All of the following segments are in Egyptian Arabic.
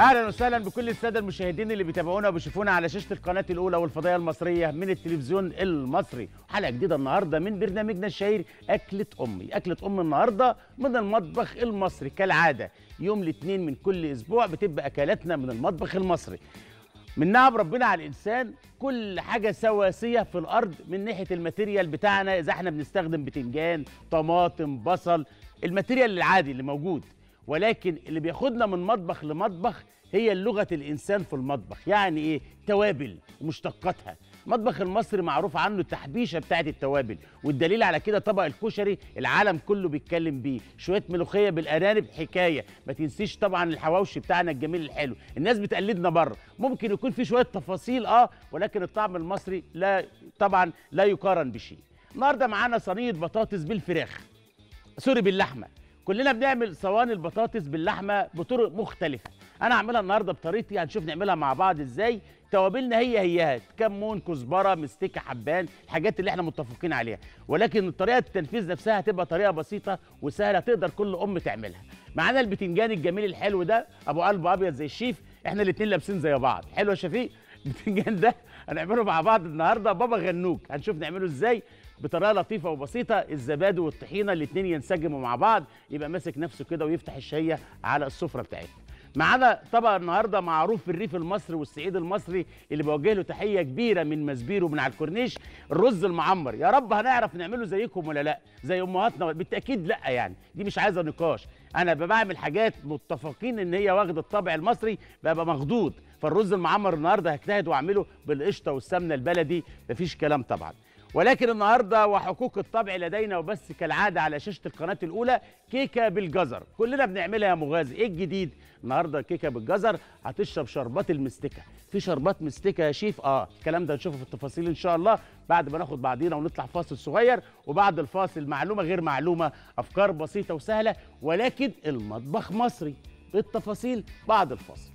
اهلا وسهلا بكل الساده المشاهدين اللي بيتابعونا وبيشوفونا على شاشه القناه الاولى والفضائيه المصريه من التلفزيون المصري حلقه جديده النهارده من برنامجنا الشهير اكله امي اكله ام النهارده من المطبخ المصري كالعاده يوم الاثنين من كل اسبوع بتبقى اكلاتنا من المطبخ المصري من نعم ربنا على الانسان كل حاجه سواسيه في الارض من ناحيه الماتيريال بتاعنا اذا احنا بنستخدم بتنجان طماطم بصل الماتيريال العادي اللي موجود ولكن اللي بياخدنا من مطبخ لمطبخ هي لغه الانسان في المطبخ يعني ايه توابل ومشتقاتها المطبخ المصري معروف عنه التحبيشه بتاعه التوابل والدليل على كده طبق الكشري العالم كله بيتكلم بيه شويه ملوخيه بالارانب حكايه ما تنسيش طبعا الحواوشي بتاعنا الجميل الحلو الناس بتقلدنا بره ممكن يكون في شويه تفاصيل اه ولكن الطعم المصري لا طبعا لا يقارن بشيء النهارده معانا صينيه بطاطس بالفراخ سوري باللحمه كلنا بنعمل صواني البطاطس باللحمه بطرق مختلفه انا هعملها النهارده بطريقتي هنشوف نعملها مع بعض ازاي توابلنا هي هيها كمون كزبره مستكه حبان الحاجات اللي احنا متفقين عليها ولكن طريقه التنفيذ نفسها هتبقى طريقه بسيطه وسهله تقدر كل ام تعملها معانا البتنجان الجميل الحلو ده ابو قلب ابيض زي الشيف احنا الاثنين لابسين زي بعض حلو يا شفيق البتنجان ده هنعمله مع بعض النهارده بابا غنوج هنشوف نعمله ازاي بطريقه لطيفه وبسيطه الزبادي والطحينه الاثنين ينسجموا مع بعض يبقى ماسك نفسه كده ويفتح الشهيه على السفره بتاعتنا معانا طبق النهارده معروف في الريف المصري والصعيد المصري اللي بوجه له تحيه كبيره من مسبير ومن على الكورنيش الرز المعمر يا رب هنعرف نعمله زيكم ولا لا زي امهاتنا بالتاكيد لا يعني دي مش عايزه نقاش انا بعمل حاجات متفقين ان هي واخده الطابع المصري ببقى مخضوض فالرز المعمر النهارده هجتهد واعمله بالقشطه والسمنه البلدي مفيش كلام طبعا ولكن النهارده وحقوق الطبع لدينا وبس كالعاده على شاشه القناه الاولى كيكه بالجزر كلنا بنعملها يا مغازي ايه الجديد النهارده كيكه بالجزر هتشرب شربات المستكه في شربات مستكه يا شيف اه الكلام ده هنشوفه في التفاصيل ان شاء الله بعد ما ناخد بعضينا ونطلع فاصل صغير وبعد الفاصل معلومه غير معلومه افكار بسيطه وسهله ولكن المطبخ مصري بالتفاصيل بعد الفاصل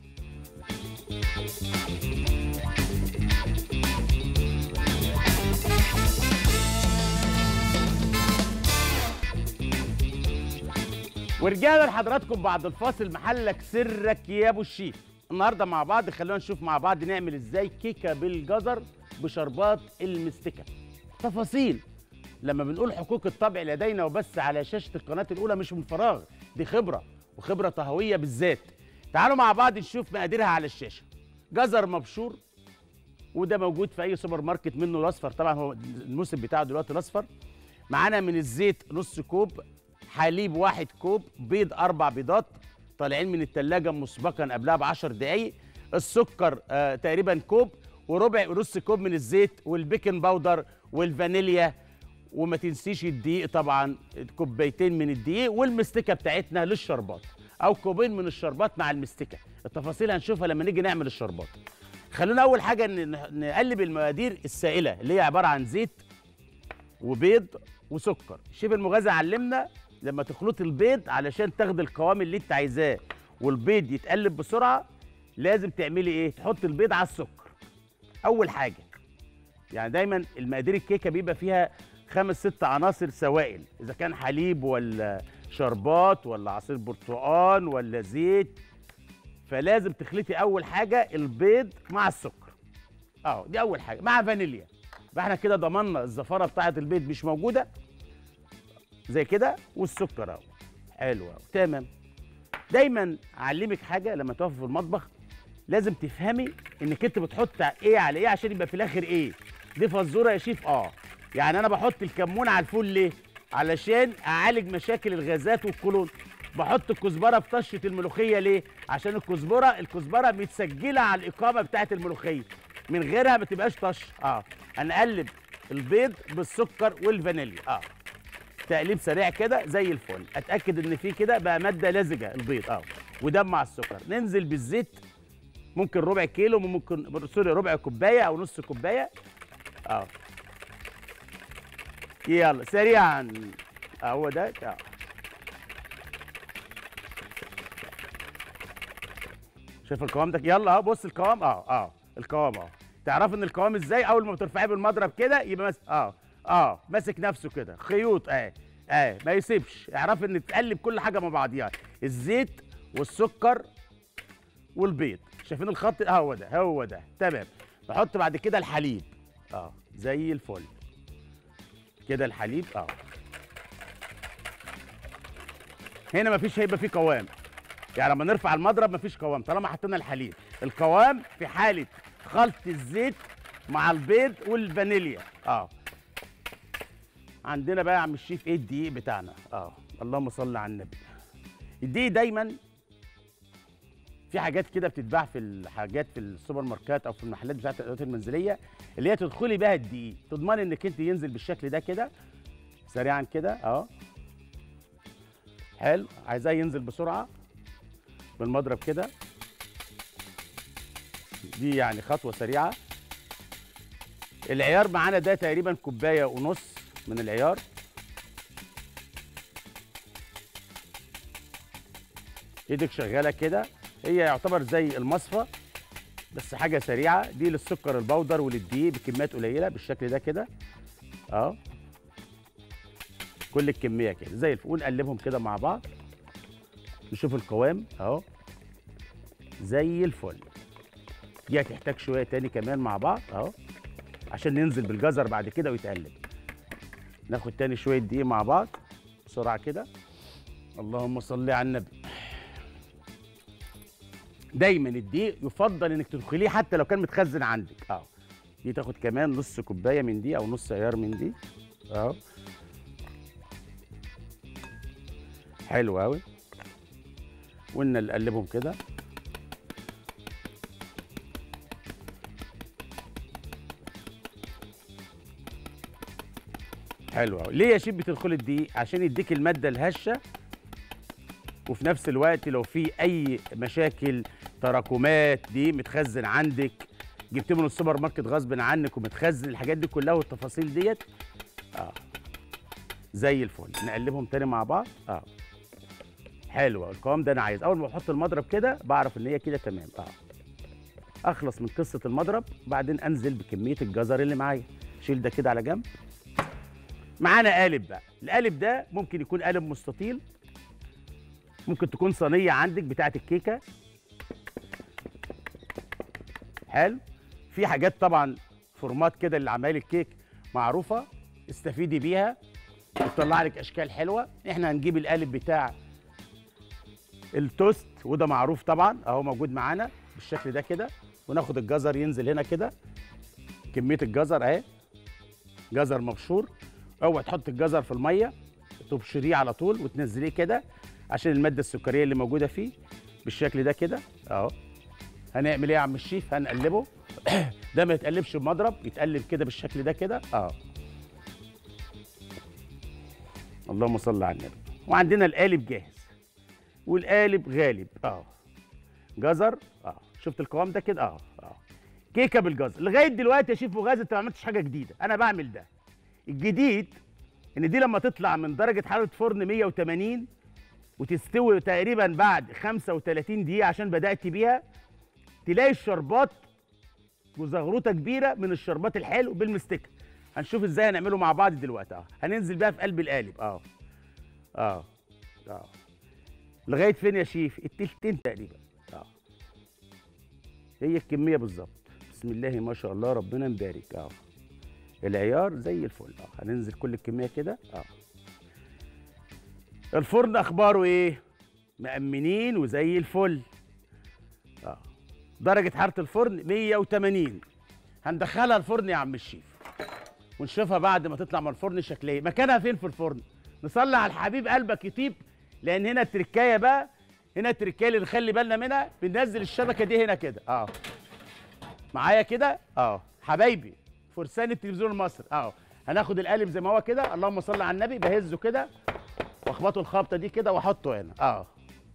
ورجعنا لحضراتكم بعد الفاصل محلك سرك يا ابو الشيف النهارده مع بعض خلونا نشوف مع بعض نعمل ازاي كيكه بالجزر بشربات المستكه تفاصيل لما بنقول حقوق الطبع لدينا وبس على شاشه القناه الاولى مش من فراغ دي خبره وخبره طهويه بالذات تعالوا مع بعض نشوف مقاديرها على الشاشه جزر مبشور وده موجود في اي سوبر ماركت منه الاصفر طبعا هو الموسم بتاعه دلوقتي الاصفر معانا من الزيت نص كوب حليب واحد كوب بيض اربع بيضات طالعين من التلاجة مسبقا قبلها بعشر دقايق السكر آه تقريبا كوب وربع نص كوب من الزيت والبيكنج باودر والفانيليا وما تنسيش الدقيق طبعا كوبايتين من الدقيق والمستكه بتاعتنا للشربات او كوبين من الشربات مع المستكه التفاصيل هنشوفها لما نيجي نعمل الشربات خلونا اول حاجه نقلب المقادير السائله اللي هي عباره عن زيت وبيض وسكر الشيف المغازي علمنا لما تخلط البيض علشان تاخد القوام اللي انت عايزاه والبيض يتقلب بسرعه لازم تعملي ايه تحط البيض على السكر اول حاجه يعني دايما المقادير الكيكه بيبقى فيها خمس ست عناصر سوائل اذا كان حليب ولا شربات ولا عصير برتقال ولا زيت فلازم تخلطي اول حاجه البيض مع السكر اه دي اول حاجه مع فانيليا فاحنا كده ضمننا الزفاره بتاعه البيض مش موجوده زي كده والسكر اهو حلو اهو تمام دايما اعلمك حاجه لما تقفي في المطبخ لازم تفهمي انك انت بتحط ايه على ايه عشان يبقى في الاخر ايه دي فزوره يا شيف اه يعني انا بحط الكمون على الفول ليه علشان اعالج مشاكل الغازات والقولون بحط الكزبره في طشه الملوخيه ليه عشان الكزبره الكزبره متسجله على الاقامه بتاعه الملوخيه من غيرها ما تبقاش طش اه هنقلب البيض بالسكر والفانيليا اه تقليب سريع كده زي الفل اتاكد ان في كده بقى ماده لزجه البيض اه وده مع السكر ننزل بالزيت ممكن ربع كيلو ممكن سوري ربع كوبايه او نص كوبايه اه يلا سريعا اه هو ده اه شايف القوام ده يلا اهو بص القوام اه اه القوام اه تعرف ان القوام ازاي اول ما بترفعيه بالمضرب كده يبقى ماسك اه اه ماسك نفسه كده خيوط اه اه ما يسيبش اعرف ان تقلب كل حاجه مع بعضيها الزيت والسكر والبيض شايفين الخط هو ده هو ده تمام نحط بعد كده الحليب اه زي الفل كده الحليب اه هنا مفيش هيبقى فيه قوام يعني لما نرفع المضرب مفيش قوام طالما حطينا الحليب القوام في حاله خلط الزيت مع البيض والفانيليا اه عندنا بقى يا عم الشيف ايه الدقيق بتاعنا اه اللهم صل على النبي الدقيق دايما في حاجات كده بتتباع في الحاجات في السوبر ماركات او في المحلات بتاعت الادوات المنزليه اللي هي تدخلي بيها الدقيق تضمني انك انت ينزل بالشكل ده كده سريعا كده اه حلو عايزاه ينزل بسرعه بالمضرب كده دي يعني خطوه سريعه العيار معانا ده تقريبا كوبايه ونص من العيار ايدك شغاله كده هي يعتبر زي المصفى بس حاجه سريعه دي للسكر البودر وللدقيق بكميات قليله بالشكل ده كده اه كل الكميه كده زي الفل ونقلبهم كده مع بعض نشوف القوام اهو زي الفل دي هتحتاج شويه تاني كمان مع بعض اهو عشان ننزل بالجزر بعد كده ويتقلب ناخد تاني شويه دقيق مع بعض بسرعه كده اللهم صل على النبي دايما الدقيق يفضل انك تدخليه حتى لو كان متخزن عندك اه دي تاخد كمان نص كوبايه من دي او نص عيار من دي اهو حلو قوي وقلنا نقلبهم كده حلو قوي ليه يا شيف بتدخل الدقيق عشان يديك الماده الهشه وفي نفس الوقت لو في اي مشاكل تراكمات دي متخزن عندك جبتيه من السوبر ماركت غصب عنك ومتخزن الحاجات دي كلها والتفاصيل ديت اه زي الفل نقلبهم تاني مع بعض اه حلو أوي. القوام ده انا عايز اول ما احط المضرب كده بعرف ان هي كده تمام اه اخلص من قصه المضرب بعدين انزل بكميه الجزر اللي معايا شيل ده كده على جنب معانا قالب بقى القالب ده ممكن يكون قالب مستطيل ممكن تكون صينيه عندك بتاعه الكيكه حلو في حاجات طبعا فورمات كده لعمايل الكيك معروفه استفيدي بيها وتطلع لك اشكال حلوه احنا هنجيب القالب بتاع التوست وده معروف طبعا اهو موجود معانا بالشكل ده كده وناخد الجزر ينزل هنا كده كميه الجزر اهي جزر مبشور اوعى تحط الجزر في الميه تبشريه على طول وتنزليه كده عشان الماده السكريه اللي موجوده فيه بالشكل ده كده اهو هنعمل ايه يا عم الشيف هنقلبه ده ما يتقلبش بمضرب يتقلب كده بالشكل ده كده اه اللهم صل على النبي وعندنا القالب جاهز والقالب غالب اه جزر اه شفت القوام ده كده اه اه كيكه بالجزر لغايه دلوقتي يا شيف مغازي انت ما عملتش حاجه جديده انا بعمل ده الجديد ان دي لما تطلع من درجه حراره فرن 180 وتستوي تقريبا بعد 35 دقيقه عشان بدات بيها تلاقي الشربات وزغروطه كبيره من الشربات الحلو بالمستكه هنشوف ازاي هنعمله مع بعض دلوقتي اه هننزل بقى في قلب القالب اه اه اه لغايه فين يا شيف التلتين تقريبا اه هي الكميه بالظبط بسم الله ما شاء الله ربنا مبارك اه العيار زي الفل اه هننزل كل الكميه كده اه الفرن اخباره ايه مأمنين وزي الفل اه درجه حراره الفرن 180 هندخلها الفرن يا عم الشيف ونشوفها بعد ما تطلع من الفرن شكلها ايه مكانها فين في الفرن نصلي على الحبيب قلبك يطيب لان هنا التركايه بقى هنا التركايه اللي نخلي بالنا منها بننزل الشبكه دي هنا كده اه معايا كده اه حبايبي فرسان التلفزيون المصري اه هناخد القالب زي ما هو كده اللهم صل على النبي بهزه كده واخبطه الخبطه دي كده واحطه هنا اه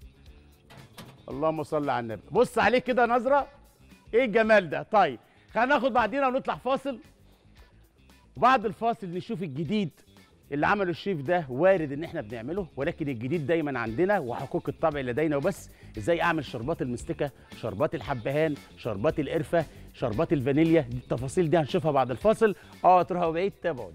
اللهم صل على النبي بص عليه كده نظره ايه الجمال ده طيب خلينا ناخد بعدينا ونطلع فاصل وبعد الفاصل نشوف الجديد اللي عمله الشيف ده وارد ان احنا بنعمله ولكن الجديد دايما عندنا وحقوق الطبع لدينا وبس ازاي اعمل شربات المستكه شربات الحبهان شربات القرفه شربات الفانيليا دي التفاصيل دي هنشوفها بعد الفاصل اه تروحوا بعيد تابعوني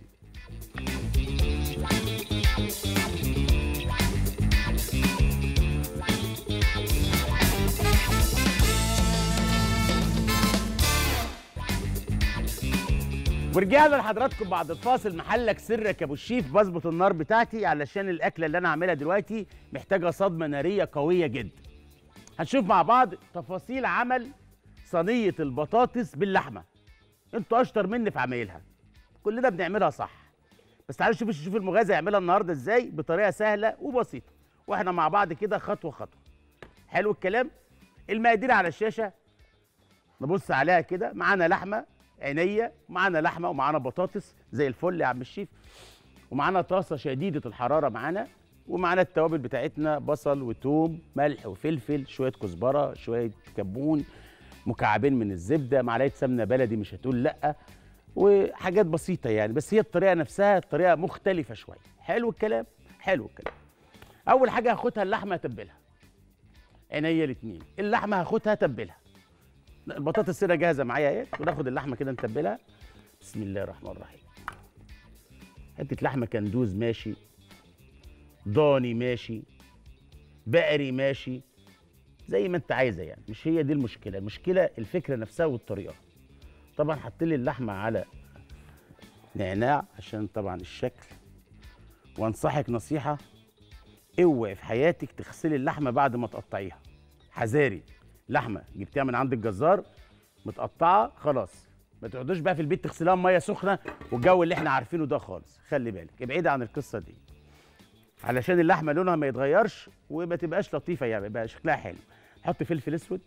ورجعنا لحضراتكم بعد الفاصل محلك سرك يا ابو الشيف بظبط النار بتاعتي علشان الاكله اللي انا عاملها دلوقتي محتاجه صدمه ناريه قويه جدا هنشوف مع بعض تفاصيل عمل صينيه البطاطس باللحمه انتوا اشطر مني في عمايلها كلنا بنعملها صح بس تعالوا شوفوا الشيف المغازي يعملها النهارده ازاي بطريقه سهله وبسيطه واحنا مع بعض كده خطوه خطوه حلو الكلام المقادير على الشاشه نبص عليها كده معانا لحمه عينيه معانا لحمه ومعانا بطاطس زي الفل يا عم الشيف ومعانا طاسه شديده الحراره معانا ومعانا التوابل بتاعتنا بصل وتوم ملح وفلفل شويه كزبره شويه كمون مكعبين من الزبده معلقه سمنه بلدي مش هتقول لا وحاجات بسيطه يعني بس هي الطريقه نفسها الطريقه مختلفه شويه حلو الكلام حلو الكلام اول حاجه هاخدها اللحمه اتبلها عينيا الاتنين اللحمه هاخدها اتبلها البطاطس هنا جاهزه معايا اهي وناخد اللحمه كده نتبلها بسم الله الرحمن الرحيم حته لحمه كندوز ماشي ضاني ماشي بقري ماشي زي ما انت عايزه يعني مش هي دي المشكله المشكله الفكره نفسها والطريقه طبعا حط لي اللحمه على نعناع عشان طبعا الشكل وانصحك نصيحه اوعي في حياتك تغسلي اللحمه بعد ما تقطعيها حذاري لحمه جبتيها من عند الجزار متقطعه خلاص ما تقعدوش بقى في البيت تغسليها بميه سخنه والجو اللي احنا عارفينه ده خالص خلي بالك ابعدي عن القصه دي علشان اللحمه لونها ما يتغيرش وما تبقاش لطيفه يعني يبقى شكلها حلو حط فلفل اسود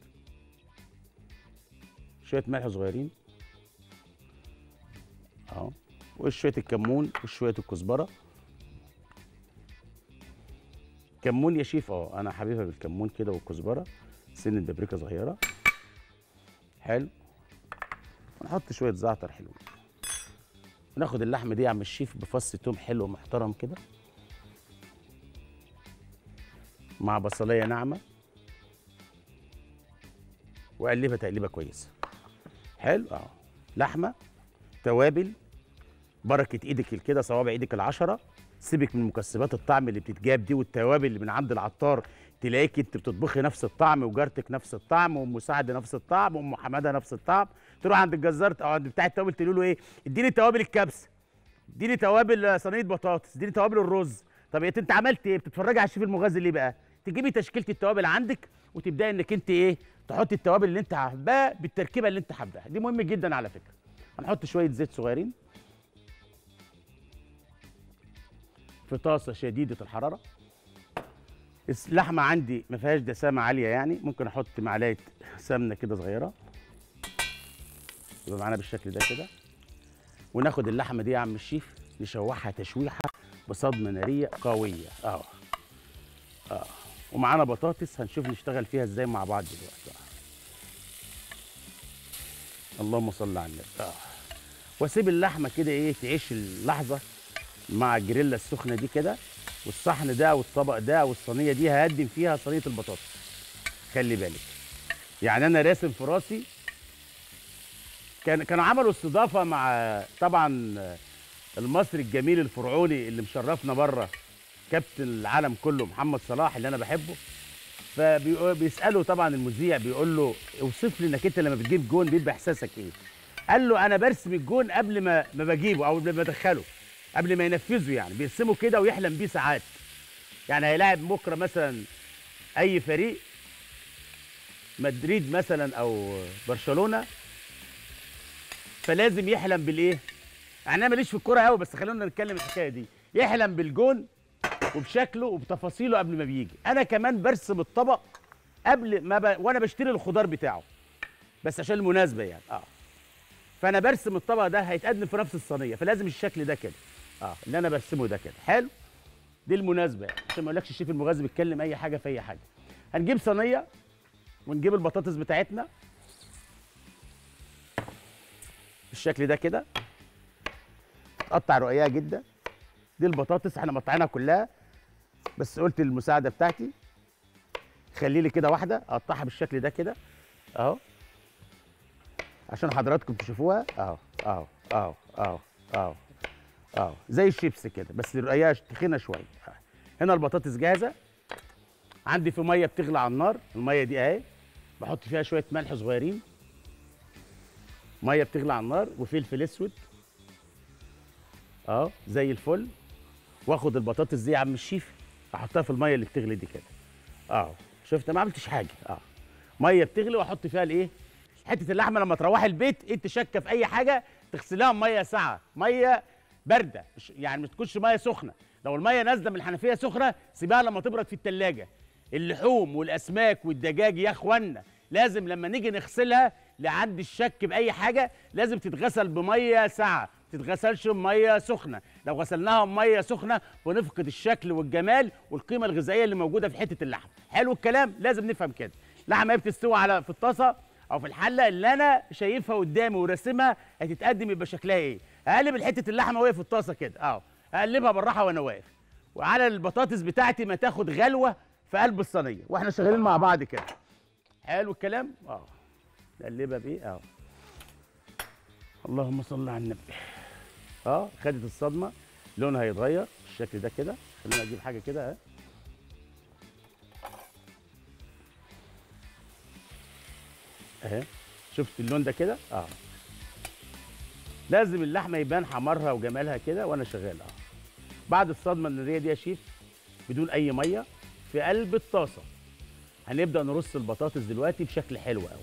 شويه ملح صغيرين اهو وشويه الكمون وشويه الكزبره كمون يا شيف اه انا حبيبها بالكمون كده والكزبره سن بابريكا صغيره حلو ونحط شويه زعتر حلوين وناخد اللحمه دي يا عم الشيف بفص توم حلو محترم كده مع بصلايه ناعمه واقلبها تقليبه كويسه حلو اه لحمه توابل بركه ايدك كده صوابع ايدك العشره سيبك من مكسبات الطعم اللي بتتجاب دي والتوابل اللي من عند العطار تلاقيك انت بتطبخي نفس الطعم وجارتك نفس الطعم وام مساعده نفس الطعم وام حماده نفس الطعم تروح عند الجزار او عند بتاع التوابل تقول له ايه اديني توابل الكبسه اديني توابل صينيه بطاطس اديني توابل الرز طب انت انت عملت ايه بتتفرجي على الشيف المغازي ليه بقى تجيبي تشكيله التوابل عندك وتبداي انك انت ايه تحطي التوابل اللي انت حباها بالتركيبه اللي انت حباها دي مهم جدا على فكره هنحط شويه زيت صغيرين في طاسه شديده الحراره اللحمه عندي ما فيهاش دسامه عاليه يعني ممكن احط معلقه سمنه كده صغيره يبقى معانا بالشكل ده كده وناخد اللحمه دي يا عم الشيف نشوحها تشويحه بصدمه ناريه قويه اه اه ومعانا بطاطس هنشوف نشتغل فيها ازاي مع بعض دلوقتي آه. اللهم صل على النبي اه واسيب اللحمه كده ايه تعيش اللحظه مع الجريلا السخنه دي كده والصحن ده والطبق ده والصينيه دي هقدم فيها صينيه البطاطس خلي بالك يعني انا راسم في راسي كان كانوا عملوا استضافه مع طبعا المصري الجميل الفرعوني اللي مشرفنا بره كابتن العالم كله محمد صلاح اللي انا بحبه فبيسالوا طبعا المذيع بيقول له اوصف لي انك انت لما بتجيب جون بيبقى احساسك ايه قال له انا برسم الجون قبل ما ما بجيبه او قبل ما بدخله قبل ما ينفذه يعني بيرسمه كده ويحلم بيه ساعات يعني هيلاعب بكره مثلا اي فريق مدريد مثلا او برشلونه فلازم يحلم بالايه يعني انا ماليش في الكوره قوي بس خلونا نتكلم الحكايه دي يحلم بالجون وبشكله وبتفاصيله قبل ما بيجي انا كمان برسم الطبق قبل ما ب... وانا بشتري الخضار بتاعه بس عشان المناسبه يعني اه فانا برسم الطبق ده هيتقدم في نفس الصينيه فلازم الشكل ده كده اه اللي انا برسمه ده كده حلو دي المناسبه يعني عشان ما اقولكش الشيف المغازي بيتكلم اي حاجه في اي حاجه هنجيب صينيه ونجيب البطاطس بتاعتنا بالشكل ده كده تقطع رقيقه جدا دي البطاطس احنا مقطعينها كلها بس قلت للمساعده بتاعتي خلي لي كده واحده اقطعها بالشكل ده كده اهو عشان حضراتكم تشوفوها اهو اهو اهو اهو اهو اهو زي الشيبس كده بس الرقيقه تخينه شويه هنا البطاطس جاهزه عندي في ميه بتغلي على النار الميه دي اهي بحط فيها شويه ملح صغيرين ميه بتغلي على النار وفلفل اسود اه زي الفل واخد البطاطس دي يا عم الشيف احطها في الميه اللي بتغلي دي كده اه شفت ما عملتش حاجه اه ميه بتغلي واحط فيها الايه حته اللحمه لما تروحي البيت انت شاكه في اي حاجه تغسليها بميه ساقعه ميه بارده مش- يعني ما تكونش ميه سخنه لو الميه نازله من الحنفيه سخنه سيبها لما تبرد في التلاجة اللحوم والاسماك والدجاج يا اخوانا لازم لما نيجي نغسلها لعند الشك باي حاجه لازم تتغسل بميه ساقعه ما تتغسلش بميه سخنه لو غسلناها بميه سخنه ونفقد الشكل والجمال والقيمه الغذائيه اللي موجوده في حته اللحم حلو الكلام لازم نفهم كده اللحمه هي بتستوي على في الطاسه او في الحله اللي انا شايفها قدامي وراسمها هتتقدم يبقى شكلها ايه اقلب حته اللحمه وهي في الطاسه كده اه اقلبها بالراحه وانا واقف وعلى البطاطس بتاعتي ما تاخد غلوه في قلب الصينيه واحنا شغالين مع بعض كده حلو الكلام اه نقلبها بايه اه اللهم صل على النبي اه خدت الصدمه لونها هيتغير بالشكل ده كده خلينا اجيب حاجه كده اه اهي شفت اللون ده كده اه لازم اللحمه يبان حمرها وجمالها كده وانا شغال اه بعد الصدمه الناريه دي يا شيف بدون اي ميه في قلب الطاسه هنبدا نرص البطاطس دلوقتي بشكل حلو قوي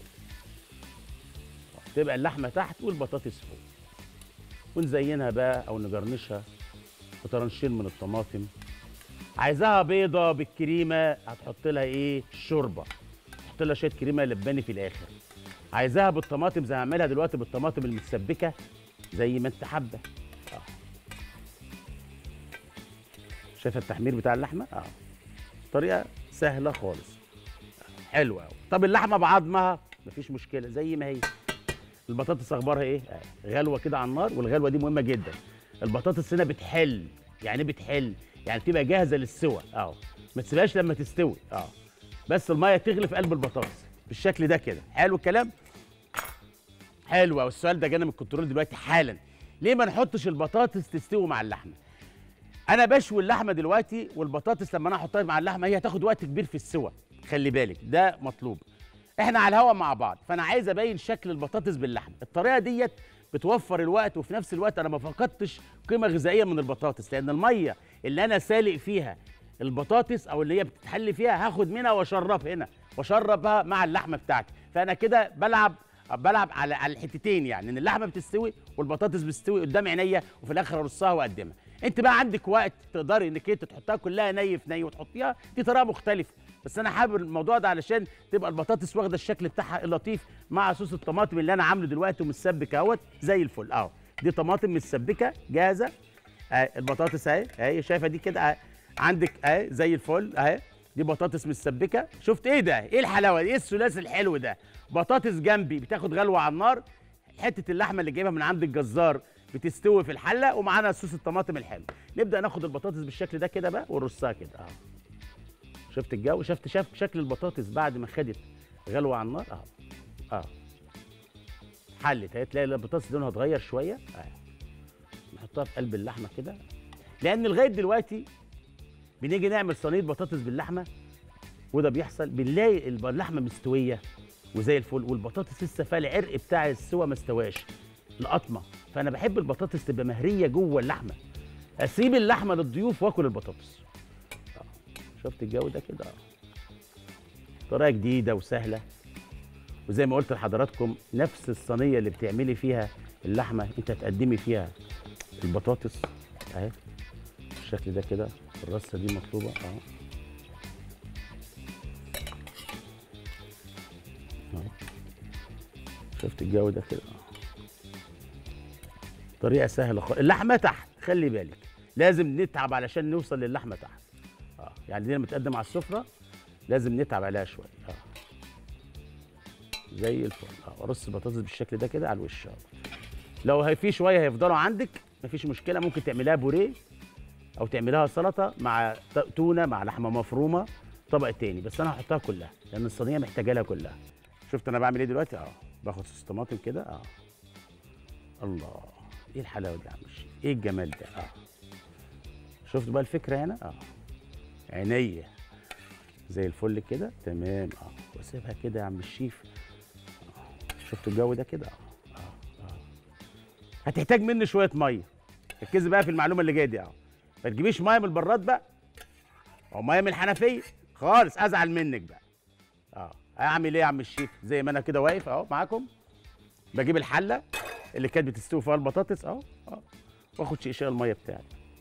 تبقى اللحمه تحت والبطاطس فوق ونزينها بقى او نجرنشها بطرنشين من الطماطم عايزاها بيضه بالكريمه هتحط لها ايه شوربه تحط لها شويه كريمه لباني في الاخر عايزاها بالطماطم زي ما هعملها دلوقتي بالطماطم المتسبكه زي ما انت حابه اه شايفه التحمير بتاع اللحمه اه طريقه سهله خالص حلوه قوي طب اللحمه بعظمها مفيش مشكله زي ما هي البطاطس اخبارها ايه آه. غلوه كده على النار والغلوه دي مهمه جدا البطاطس هنا بتحل يعني ايه بتحل يعني تبقى جاهزه للسوى اه ما تسيبهاش لما تستوي اه بس الميه تغلي في قلب البطاطس بالشكل ده كده حلو الكلام حلو قوي السؤال ده جانا من الكنترول دلوقتي حالا ليه ما نحطش البطاطس تستوي مع اللحمه انا بشوي اللحمه دلوقتي والبطاطس لما انا احطها مع اللحمه هي هتاخد وقت كبير في السوى خلي بالك ده مطلوب احنا على الهوا مع بعض فانا عايز ابين شكل البطاطس باللحمه الطريقه ديت بتوفر الوقت وفي نفس الوقت انا ما فقدتش قيمه غذائيه من البطاطس لان الميه اللي انا سالق فيها البطاطس او اللي هي بتتحل فيها هاخد منها واشرب هنا واشربها مع اللحمه بتاعتي فانا كده بلعب بلعب على على الحتتين يعني ان اللحمه بتستوي والبطاطس بتستوي قدام عينيا وفي الاخر ارصها واقدمها انت بقى عندك وقت تقدري انك انت تحطها كلها ني في ني وتحطيها دي طريقه مختلفه بس انا حابب الموضوع ده علشان تبقى البطاطس واخده الشكل بتاعها اللطيف مع صوص الطماطم اللي انا عامله دلوقتي ومتسبك اهوت زي الفل اهو دي طماطم متسبكه جاهزه اهي البطاطس اهي اهي شايفه دي كده اهي عندك اهي زي الفل اهي دي بطاطس متسبكه شفت ايه ده ايه الحلاوه دي ايه الثلاثي الحلو ده بطاطس جنبي بتاخد غلوه على النار حته اللحمه اللي جايبها من عند الجزار بتستوي في الحله ومعانا صوص الطماطم الحلو نبدا ناخد البطاطس بالشكل ده كده بقى ونرصها كده اهو شفت الجو شفت شاف شكل البطاطس بعد ما خدت غلوه على النار اهو اه حلت اهي تلاقي البطاطس لونها اتغير شويه اهي نحطها في قلب اللحمه كده لان لغايه دلوقتي بنيجي نعمل صينيه بطاطس باللحمه وده بيحصل بنلاقي الب- اللحمه مستويه وزي الفل والبطاطس لسه فيها العرق بتاع السوا ما استواش القطمه فانا بحب البطاطس تبقى مهريه جوه اللحمه اسيب اللحمه للضيوف واكل البطاطس آه. شفت الجو ده كده آه. طريقه جديده وسهله وزي ما قلت لحضراتكم نفس الصينيه اللي بتعملي فيها اللحمه انت هتقدمي فيها البطاطس اهي بالشكل ده كده الرصه دي مطلوبه اهو أهو. شفت الجو ده كده أهو. طريقه سهله خالص اللحمه تحت خلي بالك لازم نتعب علشان نوصل للحمه تحت اه يعني دي لما تقدم على السفره لازم نتعب عليها شويه اه زي الفل اه ارص البطاطس بالشكل ده كده على الوش اه لو هي في شويه هيفضلوا عندك مفيش مشكله ممكن تعملها بوريه او تعملها سلطه مع ت- تونه مع لحمه مفرومه طبق تاني بس انا هحطها كلها لان الصينيه محتاجه لها كلها شفت انا بعمل ايه دلوقتي اه باخد صوص طماطم كده اه الله ايه الحلاوه دي يا عم الشيخ ايه الجمال ده اه شفت بقى الفكره هنا اه عينيا زي الفل كده تمام اه واسيبها كده يا عم الشيف آه. شفت الجو ده كده اه اه اه هتحتاج مني شويه ميه ركزي بقى في المعلومه اللي جايه دي اهو ما تجيبيش ميه من البراد بقى او ميه من الحنفيه خالص ازعل منك بقى اه اعمل ايه يا عم الشيف زي ما انا كده واقف اهو معاكم بجيب الحله اللي كانت بتستوي فيها البطاطس اهو اه واخد شقشاق الميه بتاعي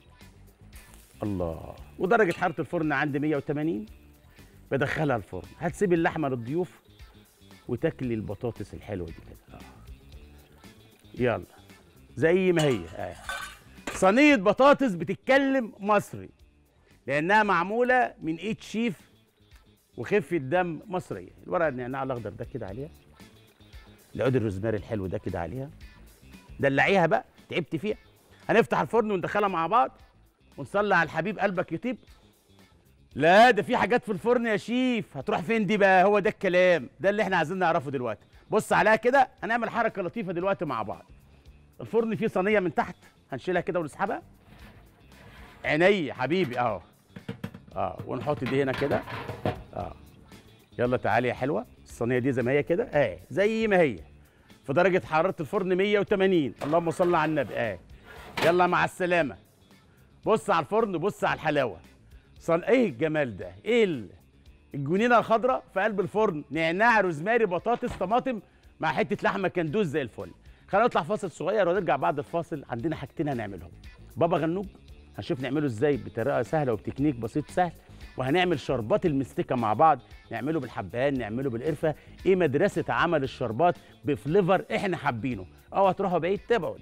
الله ودرجه حراره الفرن عندي 180 بدخلها الفرن هتسيب اللحمه للضيوف وتاكلي البطاطس الحلوه دي كده اه يلا زي ما هي آه. صينيه بطاطس بتتكلم مصري لانها معموله من ايد شيف وخفه دم مصريه الورق النعناع الاخضر ده كده عليها العود الروزماري الحلو ده كده عليها دلعيها بقى تعبت فيها هنفتح الفرن وندخلها مع بعض ونصلي على الحبيب قلبك يطيب لا ده في حاجات في الفرن يا شيف هتروح فين دي بقى هو ده الكلام ده اللي احنا عايزين نعرفه دلوقتي بص عليها كده هنعمل حركه لطيفه دلوقتي مع بعض الفرن فيه صينيه من تحت هنشيلها كده ونسحبها عيني حبيبي اهو اه ونحط دي هنا كده اه يلا تعالي يا حلوه الصينيه دي زي ما هي كده اه زي ما هي في درجه حراره الفرن 180 اللهم صل على النبي اه يلا مع السلامه بص على الفرن بص على الحلاوه صن ايه الجمال ده ايه ال... الجنينه الخضراء في قلب الفرن نعناع روزماري بطاطس طماطم مع حته لحمه كندوز زي الفل خلينا نطلع فاصل صغير ونرجع بعد الفاصل عندنا حاجتين هنعملهم بابا غنوج هنشوف نعمله ازاي بطريقه سهله وبتكنيك بسيط سهل وهنعمل شربات المستكه مع بعض نعمله بالحبهان نعمله بالقرفه ايه مدرسه عمل الشربات بفليفر احنا حابينه اوعى تروحوا بعيد تابعوا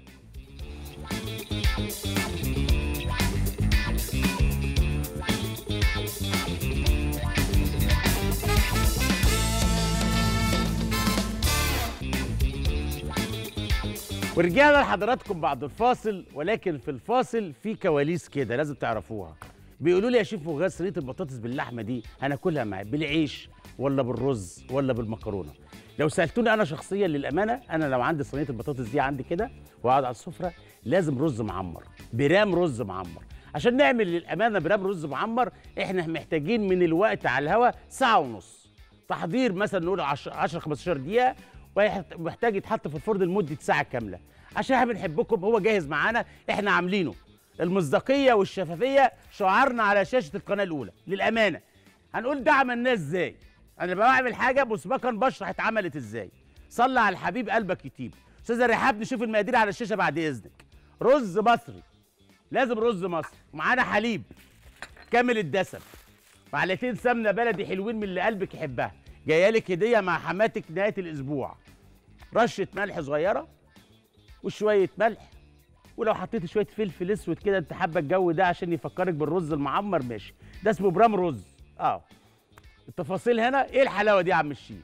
ورجعنا لحضراتكم بعد الفاصل ولكن في الفاصل في كواليس كده لازم تعرفوها بيقولوا لي يا شيف وغاز صينيه البطاطس باللحمه دي هناكلها معاه بالعيش ولا بالرز ولا بالمكرونه لو سالتوني انا شخصيا للامانه انا لو عندي صينيه البطاطس دي عندي كده وقاعد على السفره لازم رز معمر برام رز معمر عشان نعمل للامانه برام رز معمر احنا محتاجين من الوقت على الهوا ساعه ونص تحضير مثلا نقول 10 10 15 دقيقه ومحتاج يتحط في الفرن لمده ساعه كامله عشان احنا بنحبكم هو جاهز معانا احنا عاملينه المصداقيه والشفافيه شعارنا على شاشه القناه الاولى للامانه هنقول ده عملناه ازاي انا بعمل حاجه مسبقا بشرح اتعملت ازاي صلي على الحبيب قلبك يطيب استاذه رحاب نشوف المقادير على الشاشه بعد اذنك رز مصري لازم رز مصري ومعانا حليب كامل الدسم معلقتين سمنه بلدي حلوين من اللي قلبك يحبها جايه لك هديه مع حماتك نهايه الاسبوع رشه ملح صغيره وشويه ملح ولو حطيت شويه فلفل اسود كده انت حابه الجو ده عشان يفكرك بالرز المعمر ماشي ده اسمه برام رز اه التفاصيل هنا ايه الحلاوه دي يا عم الشيف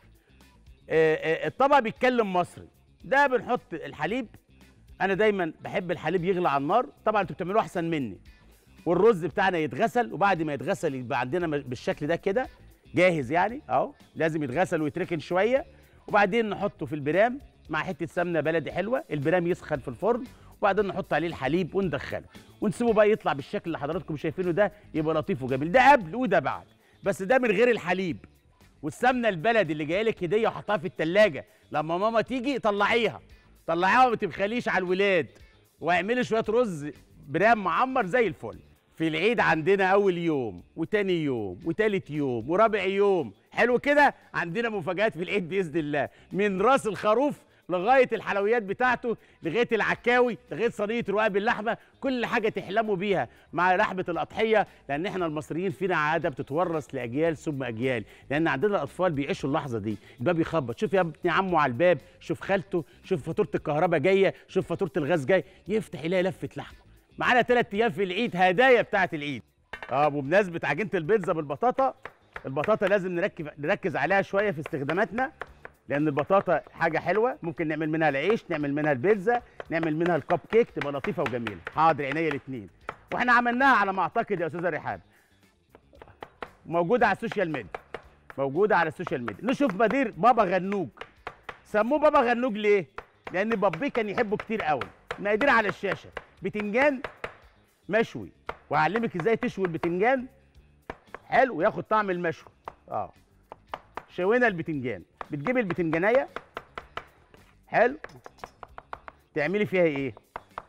آه آه الطبق بيتكلم مصري ده بنحط الحليب انا دايما بحب الحليب يغلى على النار طبعا انتوا بتعملوه احسن مني والرز بتاعنا يتغسل وبعد ما يتغسل يبقى عندنا بالشكل ده كده جاهز يعني اهو لازم يتغسل ويتركن شويه وبعدين نحطه في البرام مع حته سمنه بلدي حلوه البرام يسخن في الفرن وبعدين نحط عليه الحليب وندخله ونسيبه بقى يطلع بالشكل اللي حضراتكم شايفينه ده يبقى لطيف وجميل ده قبل وده بعد بس ده من غير الحليب والسمنه البلدي اللي جايه لك هديه وحطها في التلاجة لما ماما تيجي طلعيها طلعيها وما تبخليش على الولاد واعملي شويه رز برام معمر زي الفل في العيد عندنا اول يوم وتاني يوم وتالت يوم ورابع يوم حلو كده عندنا مفاجآت في العيد باذن الله من راس الخروف لغايه الحلويات بتاعته لغايه العكاوي لغايه صينيه رقاق باللحمه كل حاجه تحلموا بيها مع لحمه الاضحيه لان احنا المصريين فينا عاده بتتورث لاجيال ثم اجيال لان عندنا الاطفال بيعيشوا اللحظه دي الباب يخبط شوف يا ابني عمه على الباب شوف خالته شوف فاتوره الكهرباء جايه شوف فاتوره الغاز جايه يفتح يلاقي لفه لحمه معانا ثلاث ايام في العيد هدايا بتاعه العيد اه بمناسبه عجينه البيتزا بالبطاطا البطاطا لازم نركز نركز عليها شويه في استخداماتنا لان البطاطا حاجه حلوه ممكن نعمل منها العيش نعمل منها البيتزا نعمل منها الكب كيك تبقى لطيفه وجميله حاضر عينيا الاثنين واحنا عملناها على ما اعتقد يا استاذه رحاب موجوده على السوشيال ميديا موجوده على السوشيال ميديا نشوف بدير بابا غنوج سموه بابا غنوج ليه لان بابي كان يحبه كتير قوي مقادير على الشاشه بتنجان مشوي وهعلمك ازاي تشوي البتنجان حلو وياخد طعم المشوي اه شوينا البتنجان بتجيبي البتنجانيه حلو تعملي فيها ايه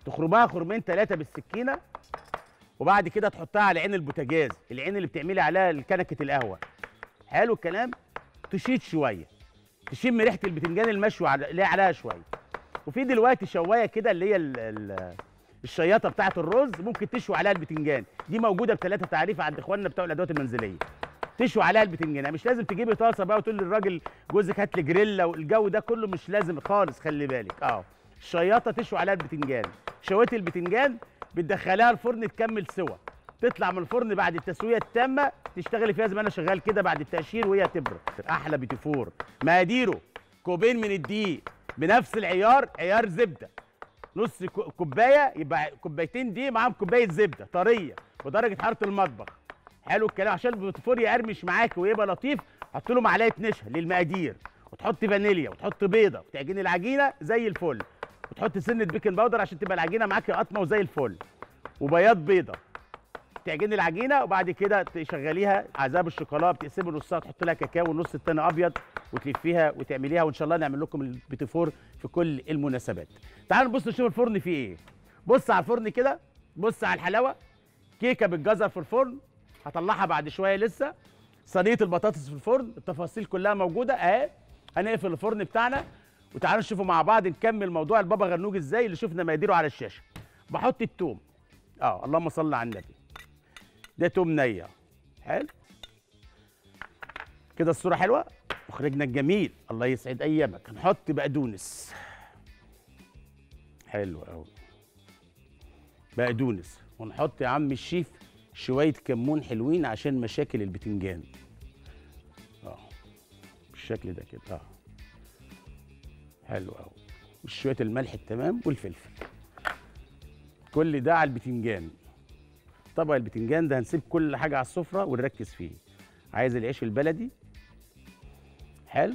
تخرمها خرمين ثلاثه بالسكينه وبعد كده تحطها على عين البوتاجاز العين اللي بتعملي عليها كنكه القهوه حلو الكلام تشيط شويه تشم ريحه البتنجان المشوي اللي عليها شويه وفي دلوقتي شوايه كده اللي هي ال ال الشياطه بتاعه الرز ممكن تشوي عليها البتنجان دي موجوده بثلاثه تعريف عند اخواننا بتوع الادوات المنزليه تشوي عليها البتنجان يعني مش لازم تجيبي طاسه بقى وتقول للراجل جوزك هات لي جريلا والجو ده كله مش لازم خالص خلي بالك اه الشياطه تشوي عليها البتنجان شويت البتنجان بتدخليها الفرن تكمل سوا تطلع من الفرن بعد التسويه التامه تشتغلي فيها زي ما انا شغال كده بعد التقشير وهي تبرد احلى بيتي فور مقاديره كوبين من الدقيق بنفس العيار عيار زبده نص كوبايه يبقى كوبايتين دي معاهم كوبايه زبده طريه ودرجه حراره المطبخ حلو الكلام عشان البوتفور يقرمش معاك ويبقى لطيف حط له معلقه نشا للمقادير وتحط فانيليا وتحط بيضه وتعجني العجينه زي الفل وتحط سنه بيكنج باودر عشان تبقى العجينه معاك قطمه وزي الفل وبياض بيضه تعجني العجينه وبعد كده تشغليها عذاب الشوكولاته بتقسمي نصها تحط لها كاكاو والنص التاني ابيض وتلفيها وتعمليها وان شاء الله نعمل لكم البيتيفور في كل المناسبات تعالوا نبص نشوف الفرن فيه ايه بص على الفرن كده بص على الحلاوه كيكه بالجزر في الفرن هطلعها بعد شويه لسه صينيه البطاطس في الفرن التفاصيل كلها موجوده اهي هنقفل الفرن بتاعنا وتعالوا نشوفوا مع بعض نكمل موضوع البابا غنوج ازاي اللي شفنا مقاديره على الشاشه بحط التوم اه اللهم صل على النبي ده توم نيه حلو كده الصوره حلوه مخرجنا الجميل الله يسعد ايامك هنحط بقدونس حلو قوي بقدونس ونحط يا عم الشيف شويه كمون حلوين عشان مشاكل البتنجان اه بالشكل ده كده اه حلو قوي وشويه الملح التمام والفلفل كل ده على البتنجان طبق البتنجان ده هنسيب كل حاجه على السفره ونركز فيه عايز العيش البلدي حلو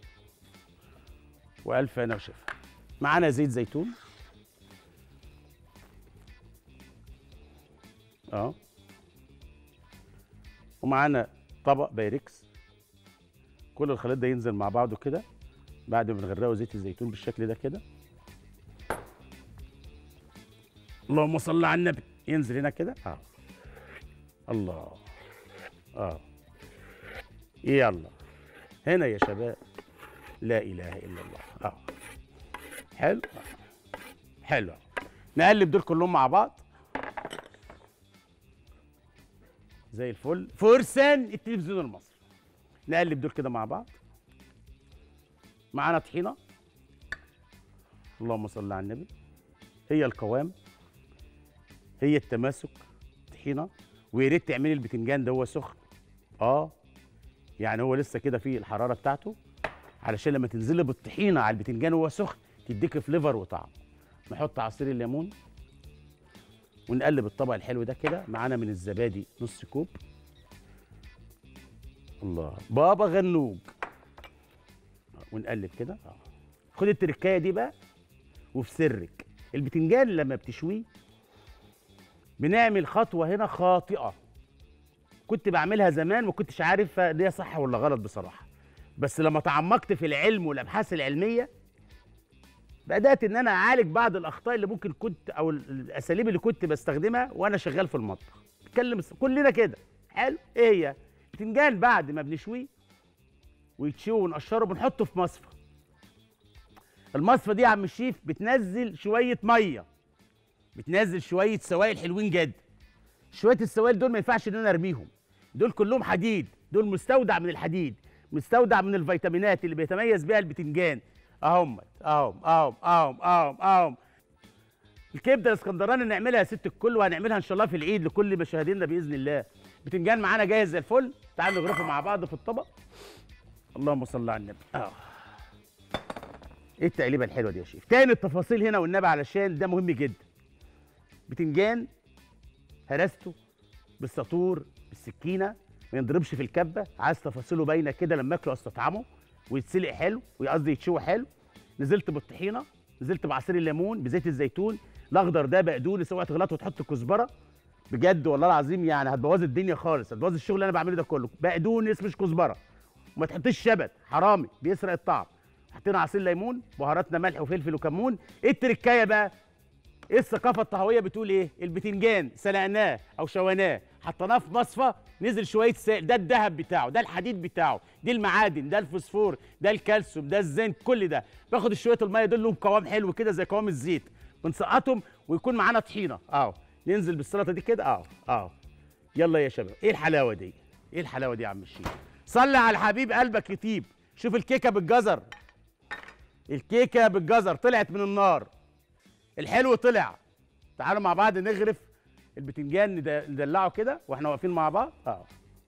والف هنا وشفا معانا زيت زيتون اه ومعانا طبق بايركس كل الخليط ده ينزل مع بعضه كده بعد ما نغرقه زيت الزيتون بالشكل ده كده اللهم صل على النبي ينزل هنا كده اه الله اه يلا هنا يا شباب لا اله الا الله اه حلو حلو نقلب دول كلهم مع بعض زي الفل فرسان التلفزيون المصري نقلب دول كده مع بعض معانا طحينه اللهم صل على النبي هي القوام هي التماسك طحينه ويا ريت تعملي البتنجان ده هو سخن اه يعني هو لسه كده فيه الحراره بتاعته علشان لما تنزلي بالطحينه على البتنجان وهو سخن تديك فليفر وطعم نحط عصير الليمون ونقلب الطبق الحلو ده كده معانا من الزبادي نص كوب الله بابا غنوج ونقلب كده اه خد التركايه دي بقى وفي سرك البتنجان لما بتشويه بنعمل خطوه هنا خاطئه كنت بعملها زمان ما كنتش عارف دي صح ولا غلط بصراحه بس لما تعمقت في العلم والابحاث العلميه بدات ان انا اعالج بعض الاخطاء اللي ممكن كنت او الاساليب اللي كنت بستخدمها وانا شغال في المطبخ اتكلم كلنا كده حلو ايه هي بتنجان بعد ما بنشويه ويتشوي ونقشره بنحطه في مصفى المصفى دي يا عم الشيف بتنزل شويه ميه بتنزل شويه سوائل حلوين جدا شويه السوائل دول ما ينفعش ان انا ارميهم دول كلهم حديد دول مستودع من الحديد مستودع من الفيتامينات اللي بيتميز بيها البتنجان اهم اهم اهم اهم اهم اهم الكبده الاسكندراني نعملها يا ست الكل وهنعملها ان شاء الله في العيد لكل مشاهدينا باذن الله بتنجان معانا جاهز زي الفل تعالوا نغرفه مع بعض في الطبق اللهم صل على النبي اه ايه التقليبه الحلوه دي يا شيف تاني التفاصيل هنا والنبي علشان ده مهم جدا بتنجان هرسته بالسطور بالسكينه ما ينضربش في الكبه عايز تفاصيله باينه كده لما اكله استطعمه ويتسلق حلو وقصدي يتشوي حلو نزلت بالطحينه نزلت بعصير الليمون بزيت الزيتون الاخضر ده بقدونس اوعى تغلط وتحط كزبره بجد والله العظيم يعني هتبوظ الدنيا خالص هتبوظ الشغل اللي انا بعمله ده كله بقدونس مش كزبره وما تحطيش شبت حرامي بيسرق الطعم حطينا عصير ليمون بهاراتنا ملح وفلفل وكمون ايه التركايه بقى ايه الثقافه الطهويه بتقول ايه البتنجان سلقناه او شويناه حطيناه في مصفى نزل شويه سائل ده الذهب بتاعه ده الحديد بتاعه دي المعادن ده الفوسفور ده الكالسيوم ده الزنك كل ده باخد شويه الميه دول لهم قوام حلو كده زي قوام الزيت بنسقطهم ويكون معانا طحينه اه ننزل بالسلطه دي كده اه اه يلا يا شباب ايه الحلاوه دي ايه الحلاوه دي يا عم الشيخ صلي على الحبيب قلبك يطيب شوف الكيكه بالجزر الكيكه بالجزر طلعت من النار الحلو طلع تعالوا مع بعض نغرف البتنجان ند- ندلعه كده واحنا واقفين مع بعض اه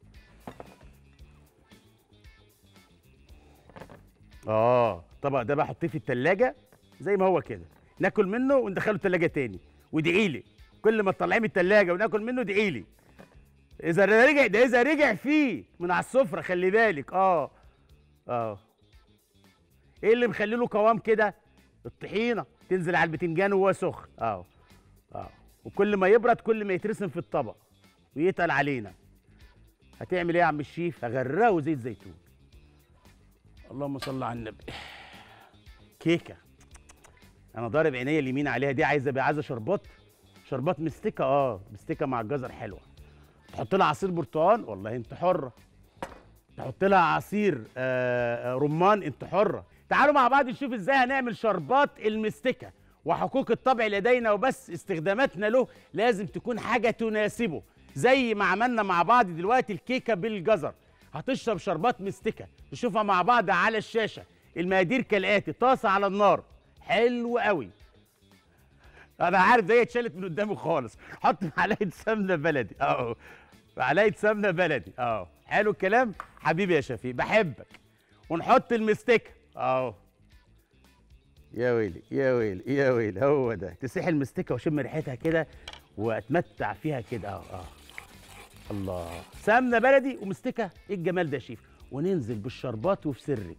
اه الطبق ده بحطيه في التلاجة زي ما هو كده ناكل منه وندخله التلاجة تاني وادعي لي كل ما تطلعيه من التلاجة وناكل منه ادعي لي اذا رجع ده اذا رجع فيه من على السفرة خلي بالك اه اه ايه اللي مخلي له قوام كده الطحينه تنزل على البتنجان وهو سخن اه اه وكل ما يبرد كل ما يترسم في الطبق ويتقل علينا هتعمل ايه يا عم الشيف هغرقه زيت زيتون اللهم صل على النبي كيكه انا ضارب عينيا اليمين عليها دي عايزه بقى عايزه شربات شربات مستكه اه مستكه مع الجزر حلوه تحط لها عصير برتقال والله انت حره تحط لها عصير آه، آه، رمان انت حره تعالوا مع بعض نشوف ازاي هنعمل شربات المستكه وحقوق الطبع لدينا وبس استخداماتنا له لازم تكون حاجه تناسبه زي ما عملنا مع بعض دلوقتي الكيكه بالجزر هتشرب شربات مستكه نشوفها مع بعض على الشاشه المقادير كالاتي طاسه على النار حلو قوي انا عارف ده اتشالت من قدامي خالص حط معلقه سمنه بلدي اهو معلقه سمنه بلدي اهو حلو الكلام حبيبي يا شفيق بحبك ونحط المستكه اهو يا ويلي يا ويلي يا ويلي هو ده تسيح المستكه واشم ريحتها كده واتمتع فيها كده اه اه الله سمنه بلدي ومستكه ايه الجمال ده يا شيف وننزل بالشربات وفي سري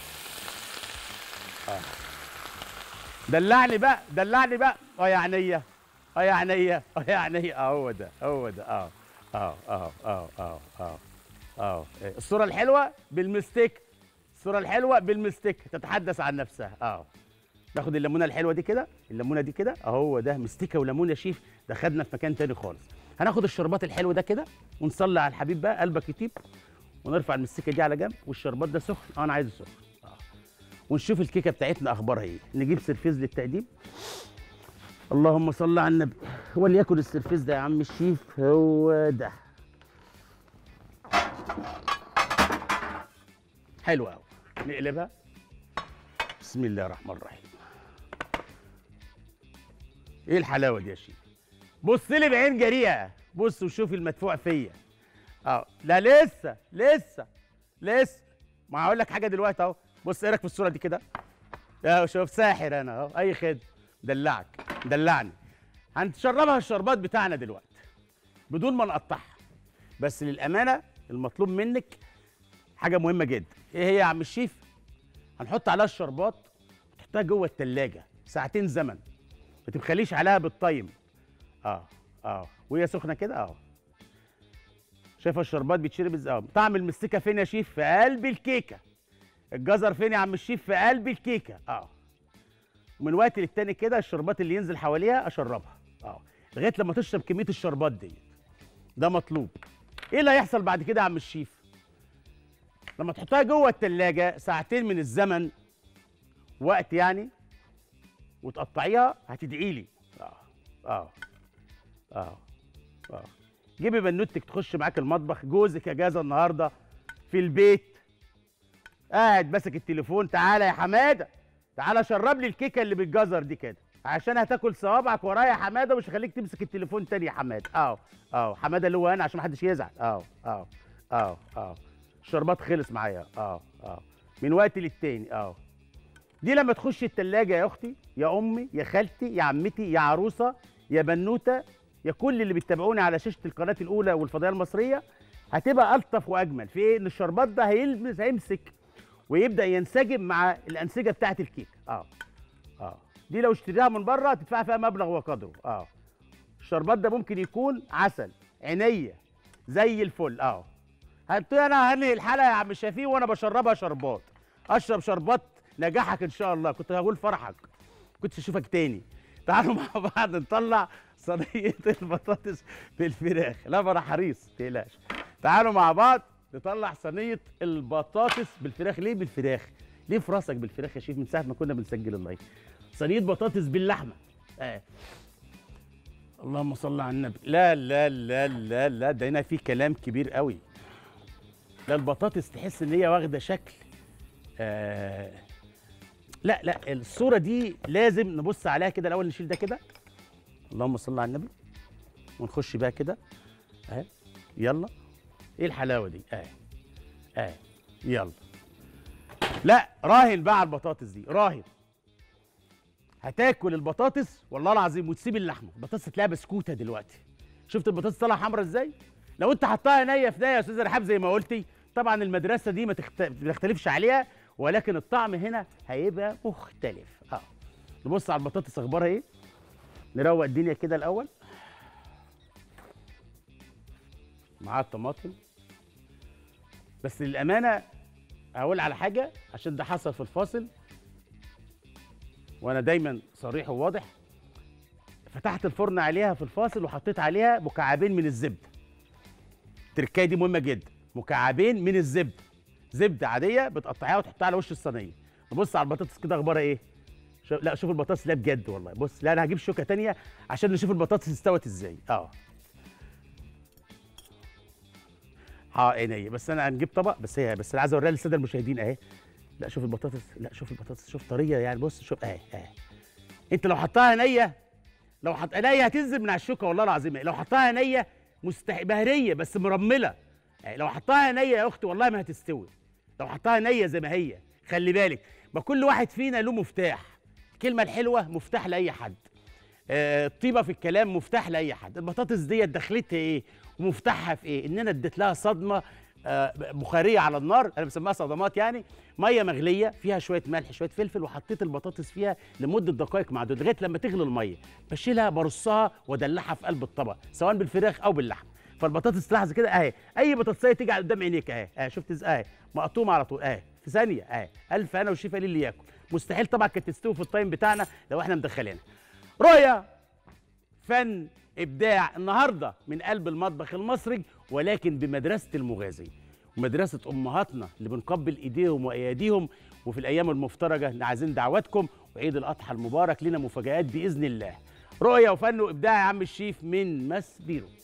دلعني بقى دلعني بقى اه يا عينيا اه يا عينيا اه يا عينيا اه هو ده هو ده اه اه اه اه اه اه اه إيه، الصورة الحلوة بالمستيك الصورة الحلوة بالمستيك تتحدث عن نفسها اه ناخد الليمونة الحلوة دي كده الليمونة دي كده اهو ده مستيكة وليمون يا شيف ده خدنا في مكان تاني خالص هناخد الشربات الحلو ده كده ونصلي على الحبيب بقى قلبك يطيب ونرفع المستيكة دي على جنب والشربات ده سخن اه انا عايزه سخن اه ونشوف الكيكة بتاعتنا اخبارها ايه نجيب سرفيز للتقديم اللهم صل على النبي وليكن السرفيز ده يا عم الشيف هو ده حلو قوي نقلبها بسم الله الرحمن الرحيم ايه الحلاوه دي يا شيف بص لي بعين جريئه بص وشوف المدفوع فيا اه لا لسه لسه لسه ما هقول لك حاجه دلوقتي اهو بص ايه رايك في الصوره دي كده يا شوف ساحر انا اهو اي خدمه دلعك دلعني هنشربها الشربات بتاعنا دلوقتي بدون ما نقطعها بس للامانه المطلوب منك حاجه مهمه جدا ايه هي يا عم الشيف هنحط عليها الشربات وتحطها جوه التلاجة ساعتين زمن ما تبخليش عليها بالطيم اه اه وهي سخنه كده اه شايفه الشربات بيتشرب ازاي آه. طعم المستكه فين يا شيف في قلب الكيكه الجزر فين يا عم الشيف في قلب الكيكه اه ومن وقت للتاني كده الشربات اللي ينزل حواليها اشربها اه لغايه لما تشرب كميه الشربات دي ده مطلوب ايه اللي هيحصل بعد كده يا عم الشيف لما تحطها جوه التلاجة ساعتين من الزمن وقت يعني وتقطعيها هتدعي لي اه اه اه اه جيبي بنوتك تخش معاك المطبخ جوزك اجازه النهارده في البيت قاعد ماسك التليفون تعالى يا حماده تعالى شرب لي الكيكه اللي بالجزر دي كده عشان هتاكل صوابعك ورايا يا حماده ومش هخليك تمسك التليفون تاني يا حماده اه اه حماده اللي هو انا عشان محدش يزعل اه اه اه اه الشربات خلص معايا اه اه من وقت للتاني اه دي لما تخش التلاجة يا اختي يا امي يا خالتي يا عمتي يا عروسه يا بنوته يا كل اللي بيتابعوني على شاشه القناه الاولى والفضائيه المصريه هتبقى الطف واجمل في ايه ان الشربات ده هيلمس هيمسك ويبدا ينسجم مع الانسجه بتاعه الكيك اه اه دي لو اشتريها من بره تدفع فيها مبلغ وقدره اه الشربات ده ممكن يكون عسل عينيه زي الفل اه هت انا هنهي الحلقه يا عم شفيق وانا بشربها شربات اشرب شربات نجاحك ان شاء الله كنت هقول فرحك كنت اشوفك تاني تعالوا مع بعض نطلع صينيه البطاطس بالفراخ لا ما انا حريص ما تقلقش تعالوا مع بعض نطلع صينيه البطاطس بالفراخ ليه بالفراخ ليه في راسك بالفراخ يا شيف من ساعه ما كنا بنسجل اللايف صينيه بطاطس باللحمه آه. اللهم صل على النبي لا لا لا لا لا ده هنا في كلام كبير قوي لا البطاطس تحس ان هي واخده شكل آه لا لا الصوره دي لازم نبص عليها كده الاول نشيل ده كده اللهم صل على النبي ونخش بقى كده اهي يلا ايه الحلاوه دي اهي اهي يلا لا راهن بقى على البطاطس دي راهن هتاكل البطاطس والله العظيم وتسيب اللحمه البطاطس تلاقيها بسكوته دلوقتي شفت البطاطس طالعه حمرا ازاي لو انت حطها نيه في نيه يا استاذ رحاب زي ما قلتي طبعا المدرسه دي ما تخت... ما تختلفش عليها ولكن الطعم هنا هيبقى مختلف اه نبص على البطاطس اخبارها ايه نروق الدنيا كده الاول معاها الطماطم بس للامانه اقول على حاجه عشان ده حصل في الفاصل وانا دايما صريح وواضح فتحت الفرن عليها في الفاصل وحطيت عليها مكعبين من الزبده التركايه دي مهمه جدا مكعبين من الزبده زبده عاديه بتقطعيها وتحطها على وش الصينيه نبص على البطاطس كده اخبارها ايه شو... لا شوف البطاطس لا بجد والله بص لا انا هجيب شوكه تانية عشان نشوف البطاطس استوت ازاي اه اه عينيا بس انا هنجيب طبق بس هي بس انا عايز اوريها للساده المشاهدين اهي لا شوف البطاطس لا شوف البطاطس شوف طريه يعني بص شوف اهي اهي انت لو حطها نيه لو حط نيه هتنزل من على الشوكه والله العظيم لو حطها نيه مستح... بهريه بس مرمله يعني لو حطها نيه يا اختي والله ما هتستوي لو حطها نيه زي ما هي خلي بالك ما كل واحد فينا له مفتاح الكلمه الحلوه مفتاح لاي حد آه، الطيبه في الكلام مفتاح لاي حد البطاطس ديت دخلتها ايه ومفتاحها في ايه ان انا اديت لها صدمه آه، بخاريه على النار انا بسميها صدمات يعني ميه مغليه فيها شويه ملح شويه فلفل وحطيت البطاطس فيها لمده دقائق معدوده لغايه لما تغلي الميه بشيلها برصها وادلعها في قلب الطبق سواء بالفراخ او باللحم فالبطاطس تلاحظ كده اهي اي بطاطسيه تيجي على قدام عينيك اهي اهي شفت ازاي اهي مقطومه على طول اهي في ثانيه اهي الف انا والشيف قليل اللي ياكل مستحيل طبعا كانت تستوي في التايم بتاعنا لو احنا مدخلينها رؤيه فن ابداع النهارده من قلب المطبخ المصري ولكن بمدرسه المغازي ومدرسه امهاتنا اللي بنقبل ايديهم واياديهم وفي الايام المفترجه عايزين دعواتكم وعيد الاضحى المبارك لنا مفاجات باذن الله رؤيه وفن وابداع يا عم الشيف من ماس بيرو